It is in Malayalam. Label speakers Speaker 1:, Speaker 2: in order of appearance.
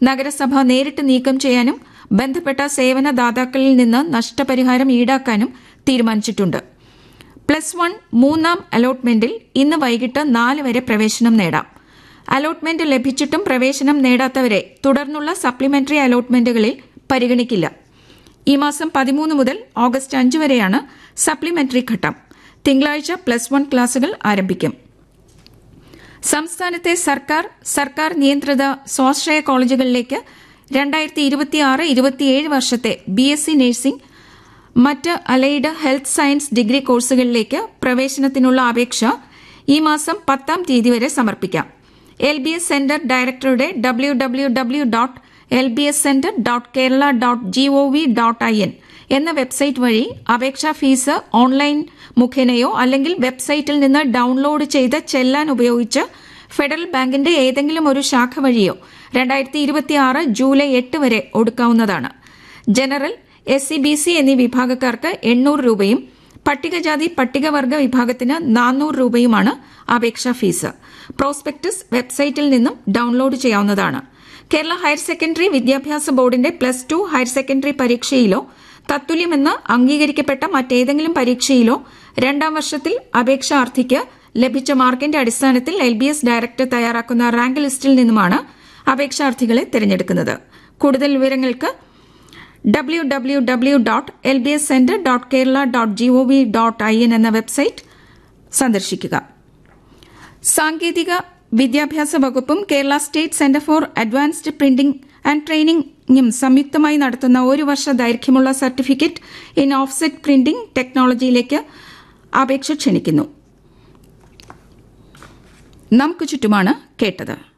Speaker 1: നഗരസഭ നേരിട്ട് നീക്കം ചെയ്യാനും ബന്ധപ്പെട്ട സേവനദാതാക്കളിൽ നിന്ന് നഷ്ടപരിഹാരം ഈടാക്കാനും തീരുമാനിച്ചിട്ടുണ്ട് പ്ലസ് വൺ മൂന്നാം അലോട്ട്മെന്റിൽ ഇന്ന് വൈകിട്ട് നാല് വരെ പ്രവേശനം നേടാം അലോട്ട്മെന്റ് ലഭിച്ചിട്ടും പ്രവേശനം നേടാത്തവരെ തുടർന്നുള്ള സപ്ലിമെന്ററി അലോട്ട്മെന്റുകളിൽ പരിഗണിക്കില്ല ഈ മാസം പതിമൂന്ന് മുതൽ ഓഗസ്റ്റ് അഞ്ച് വരെയാണ് സപ്ലിമെന്ററി ഘട്ടം തിങ്കളാഴ്ച പ്ലസ് വൺ ക്ലാസുകൾ ആരംഭിക്കും സംസ്ഥാനത്തെ സർക്കാർ സർക്കാർ നിയന്ത്രിത സ്വാശ്രയ കോളേജുകളിലേക്ക് രണ്ടായിരത്തി ഇരുപത്തിയാറ് ഇരുപത്തിയേഴ് വർഷത്തെ ബി എസ് സി നഴ്സിംഗ് മറ്റ് അലൈഡ് ഹെൽത്ത് സയൻസ് ഡിഗ്രി കോഴ്സുകളിലേക്ക് പ്രവേശനത്തിനുള്ള അപേക്ഷ ഈ മാസം പത്താം തീയതി വരെ സമർപ്പിക്കാം എൽ ബി എസ് സെന്റർ ഡയറക്ടറുടെ W W W dot L B S centre dot Kerala dot G O V dot I N എന്ന വെബ്സൈറ്റ് വഴി അപേക്ഷാ ഫീസ് ഓൺലൈൻ മുഖേനയോ അല്ലെങ്കിൽ വെബ്സൈറ്റിൽ നിന്ന് ഡൌൺലോഡ് ചെയ്ത് ചെല്ലാൻ ഉപയോഗിച്ച് ഫെഡറൽ ബാങ്കിന്റെ ഏതെങ്കിലും ഒരു ശാഖ വഴിയോ രണ്ടായിരത്തി ഇരുപത്തിയാറ് ജൂലൈ എട്ട് വരെ ഒടുക്കാവുന്നതാണ് general S C B C എന്നീ വിഭാഗക്കാർക്ക് എണ്ണൂറ് രൂപയും പട്ടികജാതി പട്ടികവർഗ വിഭാഗത്തിന് നാനൂറ് രൂപയുമാണ് അപേക്ഷാ ഫീസ് പ്രോസ്പെക്ടസ് വെബ്സൈറ്റിൽ നിന്നും ഡൌൺലോഡ് ചെയ്യാവുന്നതാണ് കേരള ഹയർ സെക്കൻഡറി വിദ്യാഭ്യാസ ബോർഡിന്റെ പ്ലസ് ടു ഹയർ സെക്കൻഡറി പരീക്ഷയിലോ തത്തുല്യമെന്ന് അംഗീകരിക്കപ്പെട്ട മറ്റേതെങ്കിലും പരീക്ഷയിലോ രണ്ടാം വർഷത്തിൽ അപേക്ഷാർത്ഥിക്ക് ലഭിച്ച മാർക്കിന്റെ അടിസ്ഥാനത്തിൽ എൽ ബി എസ് ഡയറക്ടർ തയ്യാറാക്കുന്ന റാങ്ക് ലിസ്റ്റിൽ നിന്നുമാണ് അപേക്ഷാർത്ഥികളെ തിരഞ്ഞെടുക്കുന്നത് കൂടുതൽ വിവരങ്ങൾക്ക് W W W dot L B S centre dot Kerala dot G O V dot I N എന്ന വെബ്സൈറ്റ് സന്ദർശിക്കുക സാങ്കേതിക വിദ്യാഭ്യാസ വകുപ്പും Kerala state centre for advanced printing and ട്രെയിനിംഗും സംയുക്തമായി നടത്തുന്ന ഒരു വർഷ ദൈർഘ്യമുള്ള സർട്ടിഫിക്കറ്റ് ഇൻ ഓഫ്സെറ്റ് പ്രിന്റിംഗ് ടെക്നോളജിയിലേക്ക് അപേക്ഷ ക്ഷണിക്കുന്നു നമുക്ക് ചുറ്റുമാണ് കേട്ടത്